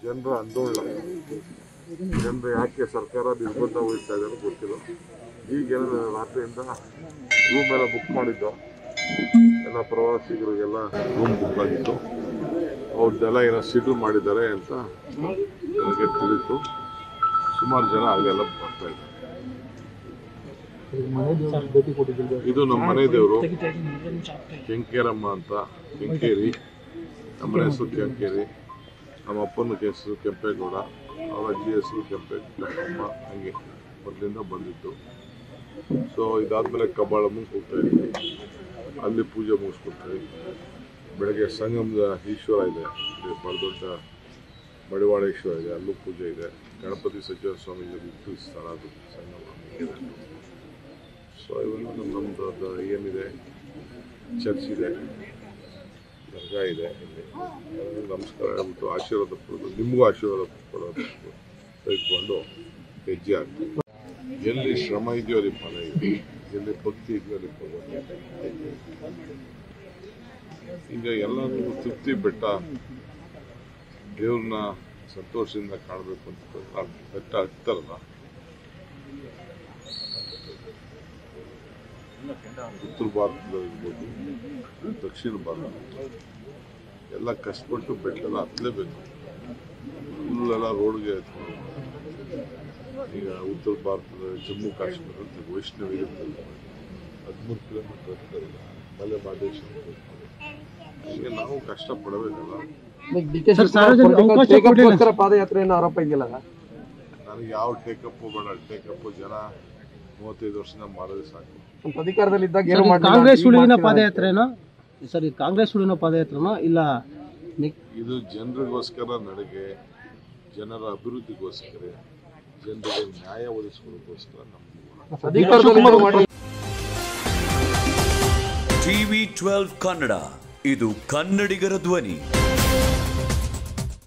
ಜನರ ಆಂದೋಲನ ಜನರು ಯಾಕೆ ಸರ್ಕಾರ ನಿರ್ಬಂಧ ವಹಿಸ್ತಾ ಇದ್ದಾರೆ ಗೊತ್ತಿಲ್ಲ ಈಗೇನು ರಾತ್ರಿಯಿಂದ ರೂಮ್ ಎಲ್ಲ ಬುಕ್ ಮಾಡಿದ್ದು ಎಲ್ಲ ಪ್ರವಾಸಿಗರಿಗೆಲ್ಲ ರೂಮ್ ಬುಕ್ ಆಗಿತ್ತು ಅವ್ರದ್ದೆಲ್ಲ ಏನೋ ಸೀಟು ಮಾಡಿದ್ದಾರೆ ಅಂತ ನನಗೆ ತಿಳಿತು ಸುಮಾರು ಜನ ಅಲ್ಲೆಲ್ಲ ಬರ್ತಾ ಇದ್ದಾರೆ ಇದು ನಮ್ಮ ಮನೆ ದೇವರು ಕೆಂಕೇರಮ್ಮ ಅಂತ ಕೆಂಕೇರಿ ನಮ್ಮ ಹೆಸರು ಕೆಂಕೇರಿ ನಮ್ಮ ಅಪ್ಪನ ಹೆಸರು ಕೆಂಪೇಗೌಡ ಅವರ ಅಜ್ಜಿ ಹೆಸರು ಕೆಂಪೆ ಕೆಂಪಮ್ಮ ಹಂಗೆ ಮೊದಲಿಂದ ಬಂದಿತ್ತು ಸೊ ಇದಾದ್ಮೇಲೆ ಕಬ್ಬಾಳಮ್ಮ ಹೋಗ್ತಾ ಇದ್ವಿ ಅಲ್ಲಿ ಪೂಜೆ ಮುಗಿಸ್ಕೊಳ್ತೀವಿ ಬೆಳಗ್ಗೆ ಸಂಗಮದ ಈಶ್ವರ ಇದೆ ಇಲ್ಲಿ ಬಹಳ ದೊಡ್ಡ ಮಡಿವಾಳೇಶ್ವರ ಇದೆ ಅಲ್ಲೂ ಪೂಜೆ ಇದೆ ಗಣಪತಿ ಸಚಿವ ಸ್ವಾಮೀಜಿ ಹುಟ್ಟು ಸ್ಥಳ ಅದು ಸಂಗಮ ಸೊ ಇವೆಲ್ಲ ನಮ್ಮ ನಮ್ಮದು ಅದು ಏನಿದೆ ಚರ್ಚ್ ಇದೆ ದರ್ಗಾ ಇದೆ ಇಲ್ಲಿ ಎಲ್ಲರಿಗೂ ನಮಸ್ಕಾರ ಹೇಳ್ಬಿಟ್ಟು ಆಶೀರ್ವಾದ ಪಡೆದು ನಿಮಗೂ ಆಶೀರ್ವಾದ ಪಡೋದಕ್ಕೆ ತೆಗೆದುಕೊಂಡು ಹೆಜ್ಜೆ ಆಗ್ತದೆ ಎಲ್ಲಿ ಶ್ರಮ ಇದೆಯೋ ಅಲ್ಲಿ ಫಲ ಇದೆ ಎಲ್ಲಿ ಭಕ್ತಿ ಇದೆಯೋ ಅಲ್ಲಿ ಫಲ ಇದೆ. ಈಗ ಎಲ್ಲರೂ ತೃಪ್ತಿ ಬೆಟ್ಟ ದೇವ್ರನ್ನ ಸಂತೋಷದಿಂದ ಕಾಣಬೇಕು ಅಂತ ಆ ಬೆಟ್ಟ ಹತ್ತಾರಲ್ಲ ಉತ್ತರ ಭಾರತದಲ್ಲಿರ್ಬೋದು ದಕ್ಷಿಣ ಭಾರತ ಎಲ್ಲ ಕಷ್ಟಪಟ್ಟು ಬೆಟ್ಟನ ಹತ್ತಲೇಬೇಕು ಇಲ್ಲೆಲ್ಲ ರೋಡ್ಗೆ ಎತ್ಕೊಂಡು ಈಗ ಉತ್ತರ ಭಾರತದ ಜಮ್ಮು ಕಾಶ್ಮೀರದ ವೈಷ್ಣವಿ ಹದಿಮೂರು ಕಿಲೋಮೀಟರ್ ಹತ್ತಿರ ಮಲೆ ಮಹದೇಶ್ವರ ಹೀಗೆ ನಾವು ಕಷ್ಟ ಪಡಬೇಕಲ್ಲ ಸರ್, ಸಾರ್ವಜನಿಕ ಅವಕಾಶ ಕೊಡ್ಲಿಲ್ಲ. ಪಾದಯಾತ್ರೆಯನ್ನು ಆರೋಪ ಇದೆಯಲ್ಲ ನನಗೆ ಯಾವ ಟೇಕಪ್ ಬೇಡ ಟೇಕಪ್ ಜನ ಮೂವತ್ತೈದು ವರ್ಷದಿಂದ ಮಾಡೋದೇ ಸಾಕು ಅಂತ ಅಧಿಕಾರದಲ್ಲಿದ್ದಾಗ ಸರ್, ಏನು ಇದು ಮಾಡಿಲ್ಲ, ಕಾಂಗ್ರೆಸ್ ಈಗ ಸುಳಿವಿನ ಮಾಡ್ತೀರಾ? ಪಾದಯಾತ್ರೆನೋ ಸರ್ ಇದು ಕಾಂಗ್ರೆಸ್ ಸುಳಿವಿನ ಪಾದಯಾತ್ರೆನೋ ಇಲ್ಲ ನಿ- ಇದು ಜನರಿಗೋಸ್ಕರ ನಡೆಗೆ ಜನರ ಅಭಿವೃದ್ಧಿಗೋಸ್ಕರ ಜನರಿಗೆ ನ್ಯಾಯ ಒದಗಿಸೋದಕ್ಕೋಸ್ಕರ ನಮ್ಮ ಅಧಿಕಾರದಲ್ಲಿ ಮಾಡಿ ಟಿವಿ ಟ್ವೆಲ್ವ್ ಕನ್ನಡ ಇದು ಕನ್ನಡಿಗರ ಧ್ವನಿ